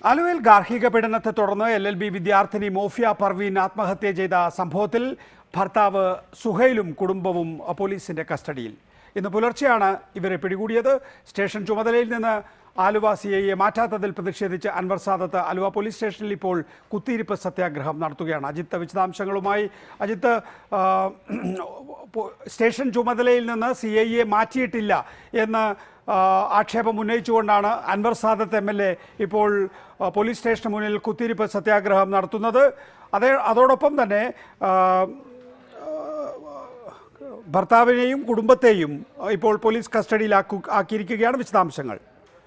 ആലുവയിൽ ഗാർഹിക പീഡനത്തെ തുടർന്ന് എൽ എൽ ബി വിദ്യാർത്ഥിനി മോഫിയ പർവീൻ ആത്മഹത്യ ചെയ്ത സംഭവത്തിൽ ഭർത്താവ് സുഹൈലും കുടുംബവും പോലീസിന്റെ കസ്റ്റഡിയിൽ ഇന്ന് പുലർച്ചെയാണ് ഇവരെ പിടികൂടിയത് സ്റ്റേഷൻ ചുമതലയിൽ നിന്ന് ആലുവ സി ഐയെ മാറ്റാത്തതിൽ പ്രതിഷേധിച്ച് അൻവർ സാദത്ത് ആലുവ പോലീസ് സ്റ്റേഷനിൽ ഇപ്പോൾ കുത്തിയിരിപ്പ് സത്യാഗ്രഹം നടത്തുകയാണ് അജിത്ത് വിശദാംശങ്ങളുമായി അജിത്ത് ആ, പോ- സ്റ്റേഷൻ ചുമതലയിൽ നിന്ന് സി ഐയെ മാറ്റിയിട്ടില്ല എന്ന് ആ, ആക്ഷേപം ഉന്നയിച്ചുകൊണ്ടാണ് Anwar Sadath M L A ഇപ്പോൾ ആ, പോലീസ് സ്റ്റേഷന് മുന്നിൽ കുത്തിയിരിപ്പ് സത്യാഗ്രഹം നടത്തുന്നത് അതേ അതോടൊപ്പം തന്നെ ആ, ഭർത്താവിനെയും കുടുംബത്തെയും ഇപ്പോൾ പോലീസ് കസ്റ്റഡിയിലാക്കു ആക്കിയിരിക്കുകയാണ് വിശദാംശങ്ങൾ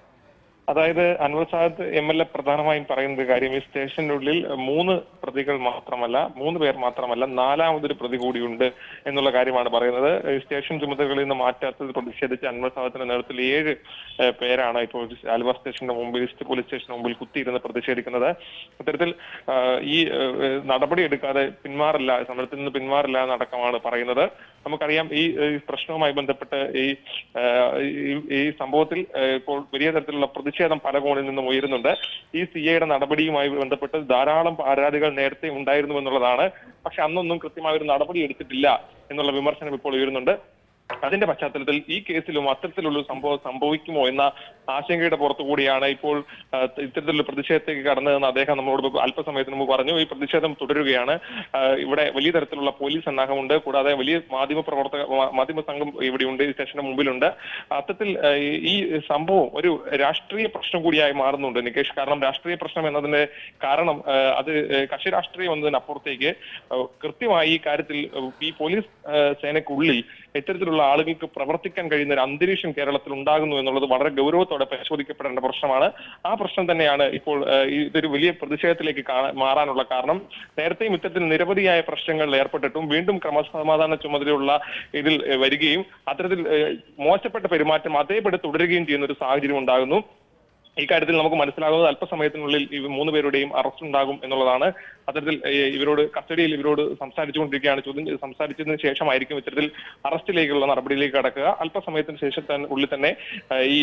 അതായത് Anwar Sadath M L A പ്രധാനമായും പറയുന്ന ഒരു കാര്യം ഈ സ്റ്റേഷനുള്ളിൽ മൂന്ന് പ്രതികൾ മാത്രമല്ല മൂന്ന് പേർ മാത്രമല്ല നാലാമതൊരു പ്രതി കൂടിയുണ്ട് എന്നുള്ള കാര്യമാണ് പറയുന്നത് ഈ സ്റ്റേഷൻ ചുമതലകളിൽ നിന്ന് മാറ്റാത്തത് പ്രതിഷേധിച്ച് അൻവർ സാദത്തിന്റെ നേതൃത്വത്തിൽ ഏഴ് ഏഹ്, പേരാണ് ഇപ്പോൾ ആലുവ സ്റ്റേഷന്റെ മുമ്പിൽ ഈസ്റ്റ് പോലീസ് സ്റ്റേഷന് മുമ്പിൽ കുത്തിയിരുന്ന് പ്രതിഷേധിക്കുന്നത് അത്തരത്തിൽ ആഹ്, ഈ ഏഹ്, നടപടി എടുക്കാതെ പിന്മാറില്ല സമരത്തിൽ നിന്ന് പിന്മാറില്ല എന്നടക്കമാണ് പറയുന്നത് നമുക്കറിയാം ഈ ഈ പ്രശ്നവുമായി ബന്ധപ്പെട്ട് ഈ ആഹ്, ഈ- ഈ സംഭവത്തിൽ ആഹ്, ഇപ്പോൾ വലിയ തരത്തിലുള്ള പ്രതിഷേധം പല കോണിൽ നിന്നും ഉയരുന്നുണ്ട് ഈ സി ഐയുടെ നടപടിയുമായി ബന്ധപ്പെട്ട് ധാരാളം പരാതികൾ നേരത്തെ ഉണ്ടായിരുന്നു എന്നുള്ളതാണ് പക്ഷെ അന്നൊന്നും കൃത്യമായ ഒരു നടപടി എടുത്തിട്ടില്ല എന്നുള്ള വിമർശനം ഇപ്പോൾ ഉയരുന്നുണ്ട് അതിന്റെ പശ്ചാത്തലത്തിൽ ഈ കേസിലും അത്തരത്തിലുള്ള ഒരു സംഭവം സംഭവിക്കുമോ എന്ന ആശങ്കയുടെ പുറത്തു കൂടിയാണ് ഇപ്പോൾ ആ, ഇത്തരത്തിലുള്ള പ്രതിഷേധത്തേക്ക് കടന്നതെന്ന് അദ്ദേഹം നമ്മളോട് ഇപ്പൊ അല്പസമയത്തിന് മുമ്പ് പറഞ്ഞു ഈ പ്രതിഷേധം തുടരുകയാണ് ആ, ഇവിടെ വലിയ തരത്തിലുള്ള പോലീസ് സന്നാഹമുണ്ട് കൂടാതെ വലിയ മാധ്യമ പ്രവർത്തക മാ- മാധ്യമ സംഘം ഇവിടെയുണ്ട് ഈ സ്റ്റേഷന് മുമ്പിലുണ്ട് അത്തരത്തിൽ ആ, ഈ- ഈ സംഭവം ഒരു രാഷ്ട്രീയ പ്രശ്നം കൂടിയായി മാറുന്നുണ്ട് നികേഷ് കാരണം രാഷ്ട്രീയ പ്രശ്നം എന്നതിന്റെ കാരണം ആ, അത് കക്ഷി രാഷ്ട്രീയം എന്നതിനപ്പുറത്തേക്ക് ആ, കൃത്യമായി ഈ കാര്യത്തിൽ ആ, ഈ പോലീസ് ആ, സേനയ്ക്കുള്ളിൽ ഇത്തരത്തിലുള്ള ആളുകൾക്ക് പ്രവർത്തിക്കാൻ കഴിയുന്ന ഒരു അന്തരീക്ഷം കേരളത്തിൽ ഉണ്ടാകുന്നു എന്നുള്ളത് വളരെ ഗൗരവത്തോടെ പരിശോധിക്കപ്പെടേണ്ട പ്രശ്നമാണ് ആ പ്രശ്നം തന്നെയാണ് ഇപ്പോൾ ആ, ഈ ഇതൊരു വലിയ പ്രതിഷേധത്തിലേക്ക് കാണാ- മാറാനുള്ള കാരണം നേരത്തെയും ഇത്തരത്തിൽ നിരവധിയായ പ്രശ്നങ്ങളിൽ ഏർപ്പെട്ടിട്ടും വീണ്ടും ക്രമസമാധാന ചുമതലയുള്ള ഇതിൽ ഏ, വരികയും അത്തരത്തിൽ ഏ, മോശപ്പെട്ട പെരുമാറ്റം അതേപടി തുടരുകയും ചെയ്യുന്ന ഒരു സാഹചര്യം ഉണ്ടാകുന്നു ഈ കാര്യത്തിൽ നമുക്ക് മനസ്സിലാകുന്നത് അല്പസമയത്തിനുള്ളിൽ ഈ മൂന്ന് പേരുടെയും അറസ്റ്റ് ഉണ്ടാകും എന്നുള്ളതാണ് അത്തരത്തിൽ ഏഹ്, ഇവരോട് കസ്റ്റഡിയിൽ ഇവരോട് സംസാരിച്ചുകൊണ്ടിരിക്കുകയാണ് ചോദ്യം ചെയ്ത് സംസാരിച്ചതിന് ശേഷമായിരിക്കും ഇത്തരത്തിൽ അറസ്റ്റിലേക്കുള്ള നടപടിയിലേക്ക് കടക്കുക അല്പസമയത്തിന് ശേഷം തന്നെ ഉള്ളിൽ തന്നെ ഏഹ്, ഈ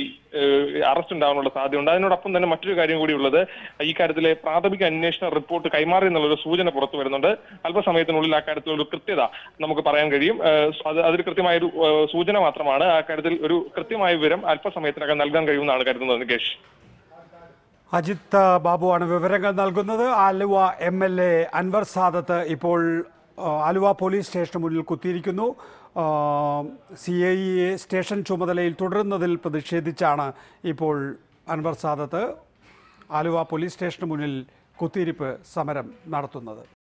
അറസ്റ്റ് ഉണ്ടാകാനുള്ള സാധ്യതയുണ്ട് അതിനോടൊപ്പം തന്നെ മറ്റൊരു കാര്യം കൂടി ഉള്ളത് ഈ കാര്യത്തിലെ പ്രാഥമിക അന്വേഷണ റിപ്പോർട്ട് കൈമാറി എന്നുള്ളൊരു സൂചന പുറത്തു വരുന്നുണ്ട് അല്പസമയത്തിനുള്ളിൽ ആ കാര്യത്തിലൊരു കൃത്യത നമുക്ക് പറയാൻ കഴിയും ഏഹ്, അത് അതൊരു കൃത്യമായ ഒരു ഏഹ്, സൂചന മാത്രമാണ് ആ കാര്യത്തിൽ ഒരു കൃത്യമായ വിവരം അല്പസമയത്തിനകം നൽകാൻ കഴിയുമെന്നാണ് കരുതുന്നത് നികേഷ് അജിത്ത് ബാബുവാണ് വിവരങ്ങൾ നൽകുന്നത് Aluva M L A Anwar Sadath ഇപ്പോൾ ആ, ആലുവ പോലീസ് സ്റ്റേഷന് മുന്നിൽ കുത്തിയിരിക്കുന്നു സി ഐ എ സ്റ്റേഷൻ ചുമതലയിൽ തുടരുന്നതിൽ പ്രതിഷേധിച്ചാണ് ഇപ്പോൾ അൻവർ സാദത്ത് ആലുവ പോലീസ് സ്റ്റേഷന് മുന്നിൽ കുത്തിയിരിപ്പ് സമരം നടത്തുന്നത്